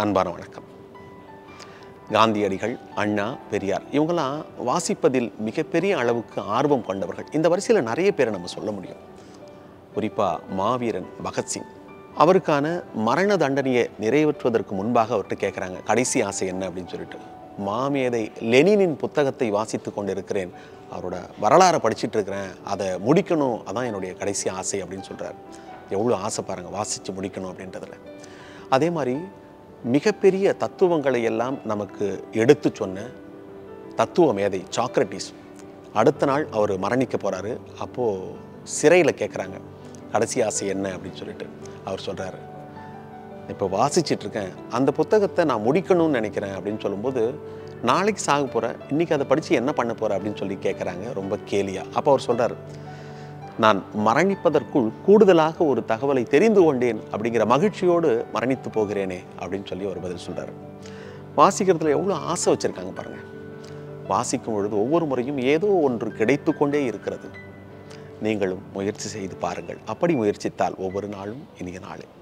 அன்பான வணக்கம் காந்தியடிகள் அண்ணா பெரியார் இவங்கெல்லாம் வாசிப்பதில் மிகப்பெரிய அளவுக்கு ஆர்வம் கொண்டவர்கள் இந்த வரிசையில் நிறைய பேரை நம்ம சொல்ல முடியும் குறிப்பாக மாவீரன் பகத்சிங் அவருக்கான மரண தண்டனையை நிறைவேற்றுவதற்கு முன்பாக அவர்கிட்ட கேட்குறாங்க கடைசி ஆசை என்ன அப்படின்னு சொல்லிட்டு மாமேதை லெனினின் புத்தகத்தை வாசித்து கொண்டிருக்கிறேன் அவரோட வரலாறை படிச்சிட்டு இருக்கிறேன் அதை முடிக்கணும் அதான் என்னுடைய கடைசி ஆசை அப்படின்னு சொல்கிறார் எவ்வளோ ஆசை பாருங்கள் வாசித்து முடிக்கணும் அப்படின்றதுல அதே மாதிரி மிகப்பெரிய தத்துவங்களை எல்லாம் நமக்கு எடுத்து சொன்ன தத்துவ மேதை சாக்ரட்டிஸ் அடுத்த நாள் அவர் மரணிக்க போகிறாரு அப்போது சிறையில் கேட்குறாங்க கடைசி ஆசை என்ன அப்படின்னு சொல்லிட்டு அவர் சொல்கிறாரு இப்போ வாசிச்சிட்டு இருக்கேன் அந்த புத்தகத்தை நான் முடிக்கணும்னு நினைக்கிறேன் அப்படின்னு சொல்லும்போது நாளைக்கு சாக போகிறேன் இன்றைக்கி அதை படித்து என்ன பண்ண போகிற அப்படின்னு சொல்லி கேட்குறாங்க ரொம்ப கேலியா அப்போ அவர் சொல்கிறார் நான் மரணிப்பதற்குள் கூடுதலாக ஒரு தகவலை தெரிந்து கொண்டேன் அப்படிங்கிற மகிழ்ச்சியோடு மரணித்து போகிறேனே அப்படின்னு சொல்லி ஒரு பதில் சொல்கிறார் வாசிக்கிறதுல எவ்வளோ ஆசை வச்சுருக்காங்க பாருங்கள் வாசிக்கும் பொழுது ஒவ்வொரு முறையும் ஏதோ ஒன்று கிடைத்து கொண்டே இருக்கிறது நீங்களும் முயற்சி செய்து பாருங்கள் அப்படி முயற்சித்தால் ஒவ்வொரு நாளும் இனிய நாளே